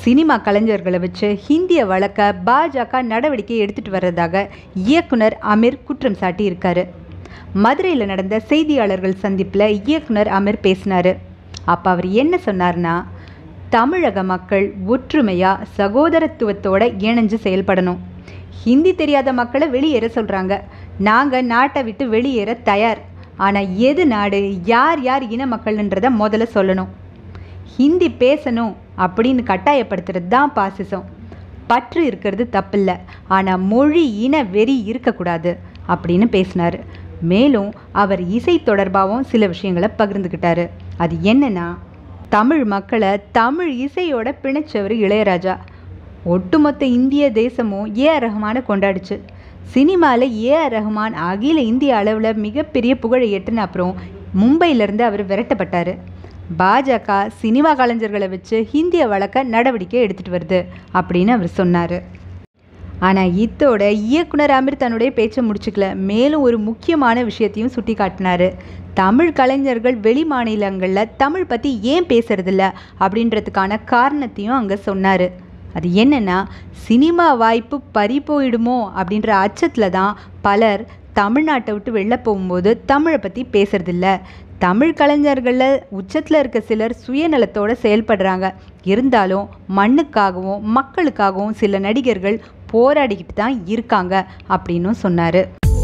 cinema கலைஞர்களை வச்சு ஹிந்தியை வளர்க்க பாஜக நடவடிக்கை எடுத்துட்டு வர்றதாக இயக்குனர் அமீர் குற்றம் சாட்டியிருக்காரு மதுரையில் நடந்த செய்தியாளர்கள் சந்திப்பில் இயக்குனர் அமீர் பேசினார் அப்போ அவர் என்ன சொன்னார்னா தமிழக மக்கள் ஒற்றுமையாக சகோதரத்துவத்தோட இணைஞ்சு செயல்படணும் ஹிந்தி தெரியாத மக்களை வெளியேற சொல்கிறாங்க நாங்கள் நாட்டை விட்டு வெளியேற தயார் ஆனால் எது நாடு யார் யார் இன மக்கள்ன்றதை முதல்ல சொல்லணும் ஹிந்தி பேசணும் அப்படின்னு கட்டாயப்படுத்துறது தான் பாசிசம் பற்று இருக்கிறது தப்பில்லை ஆனால் மொழி இன வெறி இருக்கக்கூடாது அப்படின்னு பேசினார் மேலும் அவர் இசை தொடர்பாகவும் சில விஷயங்களை பகிர்ந்துக்கிட்டாரு அது என்னன்னா தமிழ் மக்களை தமிழ் இசையோட பிணைச்சவர் இளையராஜா ஒட்டுமொத்த இந்திய தேசமும் ஏ ஆர் ரஹ்மானை கொண்டாடுச்சு சினிமாவில் ஏ ஆர் ரஹ்மான் அகில இந்திய அளவில் மிகப்பெரிய புகழை எட்டுன அப்புறம் மும்பையிலேருந்து அவர் விரட்டப்பட்டார் பாஜக சினிமா கலைஞர்களை வச்சு ஹிந்தியை வளர்க்க நடவடிக்கை எடுத்துகிட்டு வருது அப்படின்னு அவர் சொன்னார் ஆனால் இத்தோட இயக்குனர் அமீர் தன்னுடைய பேச்சை முடிச்சுக்கல மேலும் ஒரு முக்கியமான விஷயத்தையும் சுட்டி காட்டினார் தமிழ் கலைஞர்கள் வெளி மாநிலங்களில் தமிழ் பற்றி ஏன் பேசுறதில்ல அப்படின்றதுக்கான காரணத்தையும் அங்கே சொன்னார் அது என்னென்னா சினிமா வாய்ப்பு பறி போயிடுமோ அப்படின்ற அச்சத்தில் தான் பலர் தமிழ்நாட்டை விட்டு வெளில போகும்போது தமிழை பற்றி பேசுறதில்ல தமிழ் கலைஞர்களில் உச்சத்தில் இருக்க சிலர் சுயநலத்தோடு செயல்படுறாங்க இருந்தாலும் மண்ணுக்காகவும் மக்களுக்காகவும் சில நடிகர்கள் போராடிக்கிட்டு தான் இருக்காங்க அப்படின்னும் சொன்னார்